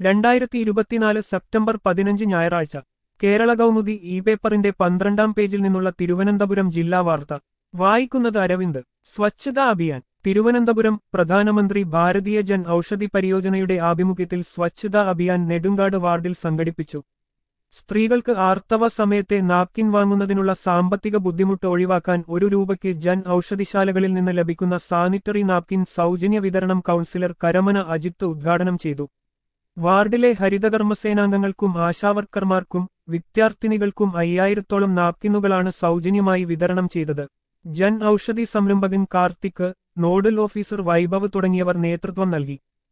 രണ്ടായിരത്തി ഇരുപത്തിനാല് സെപ്റ്റംബർ പതിനഞ്ച് ഞായറാഴ്ച കേരള കൗമുദി ഇ പേപ്പറിന്റെ പന്ത്രണ്ടാം പേജിൽ നിന്നുള്ള തിരുവനന്തപുരം ജില്ലാ വാർത്ത വായിക്കുന്നത് അരവിന്ദ് സ്വച്ഛതാ അഭിയാൻ തിരുവനന്തപുരം പ്രധാനമന്ത്രി ഭാരതീയ ജൻ ഔഷധി പരിയോജനയുടെ ആഭിമുഖ്യത്തിൽ സ്വച്ഛതാ അഭിയാൻ നെടുങ്കാട് വാർഡിൽ സംഘടിപ്പിച്ചു സ്ത്രീകൾക്ക് ആർത്തവ സമയത്തെ നാപ്കിൻ വാങ്ങുന്നതിനുള്ള സാമ്പത്തിക ബുദ്ധിമുട്ട് ഒഴിവാക്കാൻ ഒരു രൂപയ്ക്ക് ജൻ ഔഷധിശാലകളിൽ നിന്ന് ലഭിക്കുന്ന സാനിറ്ററി നാപ്കിൻ സൗജന്യ വിതരണം കൗൺസിലർ കരമന അജിത്ത് ഉദ്ഘാടനം ചെയ്തു വാർഡിലെ ഹരിതകർമ്മസേനാംഗങ്ങൾക്കും ആശാവർക്കർമാർക്കും വിദ്യാർത്ഥിനികൾക്കും അയ്യായിരത്തോളം നാപ്കിനുകളാണ് സൗജന്യമായി വിതരണം ചെയ്തത് ജൻ ഔഷധി സംരംഭകൻ കാർത്തിക് നോഡൽ ഓഫീസർ വൈഭവ് തുടങ്ങിയവർ നേതൃത്വം നൽകി